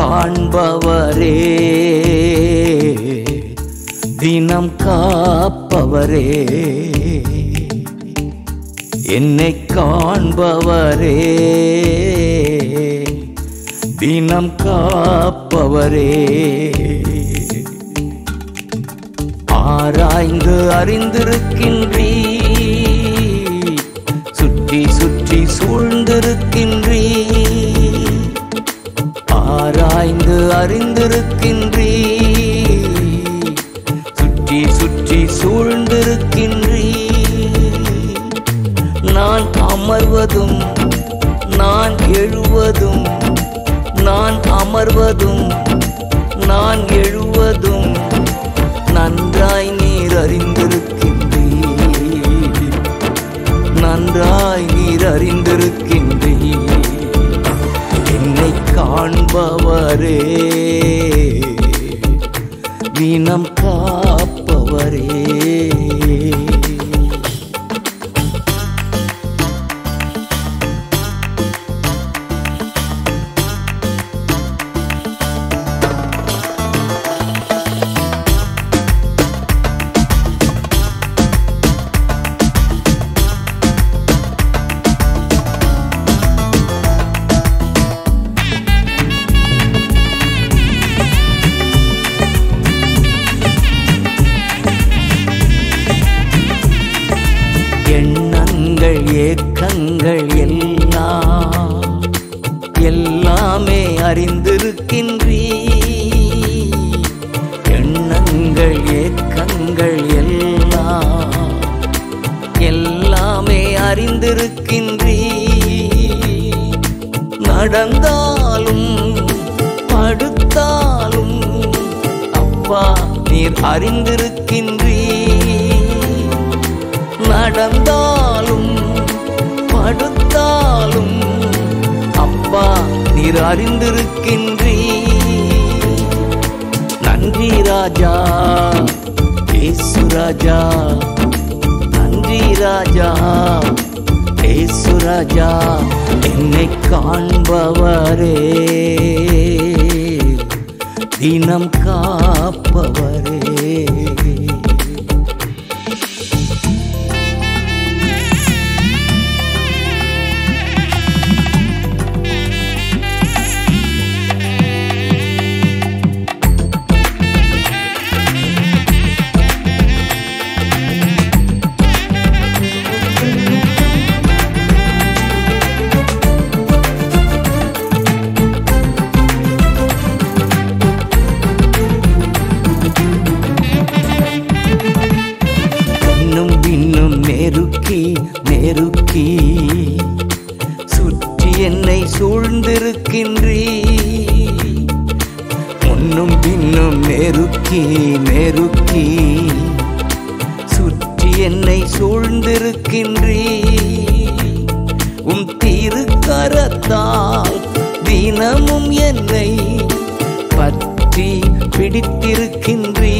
காண்பவரே தினம் காப்பவரே என்னை காண்பவரே தினம் காப்பவரே ஆராய்ந்து அறிந்திருக்கின்றீ சுற்றி சுற்றி சூழ்ந்திருக்கின்றீ ஆராய்ந்து அறிந்திருக்கின்றீ சுற்றி சுற்றி சூழ்ந்திருக்கின்றீ நான் அமர்வதும் நான் எழுவதும் நான் அமர்வதும் நான் எழுவதும் நன்றாய் நீர் அறிந்திருக்கின்றீர் நன்றாய் நீர் அறிந்திருக்கின்றீர் என்னை காண்பவரே தினம் காப்பவரே எண்ணங்கள் ஏக்கங்கள் எல்லாம் எல்லாமே அறிந்திருக்கின்றீ எண்ணங்கள் ஏக்கங்கள் எல்லாம் எல்லாமே அறிந்திருக்கின்றீ நடந்தாலும் படுத்தாலும் அப்பா நீர் அறிந்திருக்கின்றீ நடந்தாலும் படுத்தாலும் அப்பா நீர் அறிந்திருக்கின்றீ நன்றி ராஜா ஏசு ராஜா நன்றி ராஜா ஏசு ராஜா என்னை காண்பவரே தினம் காப்பவரே இன்னும் இன்னும் நெருக்கி நெருக்கி சுற்றி என்னை சூழ்ந்திருக்கின்றீ முன்னும் பின்னும் நெருக்கி நெருக்கி சுற்றி என்னை சூழ்ந்திருக்கின்றீ உம் திருக்கரத்தால் தினமும் என்னை பற்றி பிடித்திருக்கின்றீ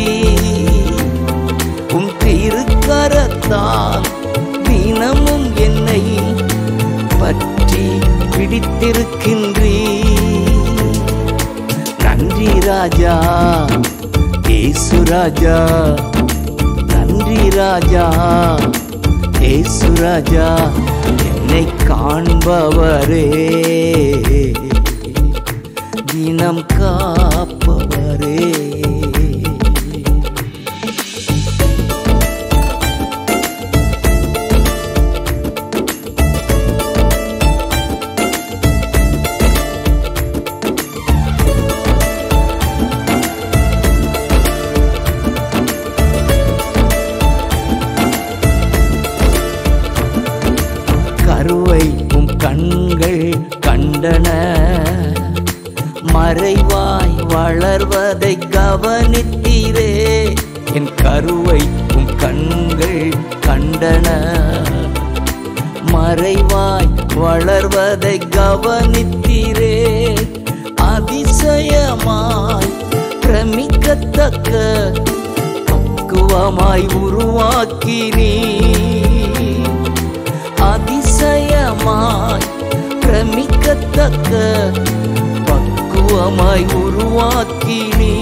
உம் திருக்கரத்தால் தினமும் என்னை பற்றி பிடித்திருக்கின்றீ நன்றி ராஜா ஏசு ராஜா நன்றி ராஜா ஏசு ராஜா என்னை காண்பவரே தினம் காப்பவரே கருவை உம் கண்கள் கண்டன மறைவாய் வளர்வதை கவனித்தீரே என் கருவை உம் கண்கள் கண்டன மறைவாய் வளர்வதை கவனித்தீரே அதிசயமாய் பிரமிக்கத்தக்க பக்குவமாய் உருவாக்கினீ அதிசயமாய் பிரமிக்கத்தக்க பக்குவ உருவமாய் உருவாக்கினீ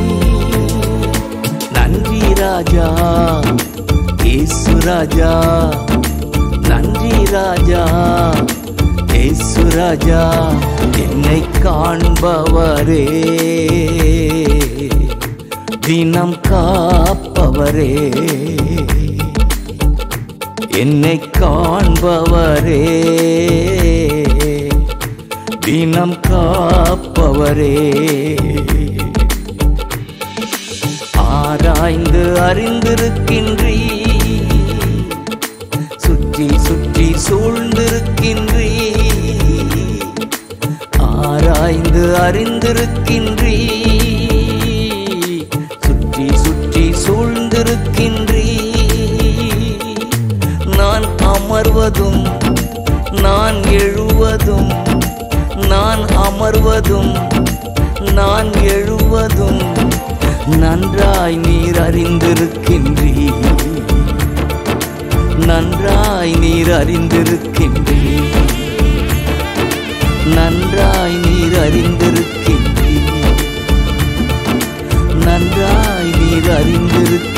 நன்றி ராஜா இயேசு ராஜா நன்றி ராஜா இயேசு ராஜா என்னை காண்பவரே தினம் காப்பவரே என்னை காண்பவரே தினம் காப்பவரே ஆராய்ந்து அறிந்திருக்கின்றீ சுற்றி சுற்றி சூழ்ந்திருக்கின்றீ ஆராய்ந்து அறிந்திருக்கின்றீ சுற்றி சுற்றி சூழ்ந்திருக்கின்றீ நான் அமர்வதும் நான் எழுவதும் நான் அமர்வதும் நான் எழுவதும் நன்றாய் நீர் அறிந்திருக்கின்றீ நன்றாய் நீர் அறிந்திருக்கின்றீ நன்றாய் நீர் அறிந்திருக்கின்றீ நன்றாய் நீர் அறிந்திருக்கின்றீ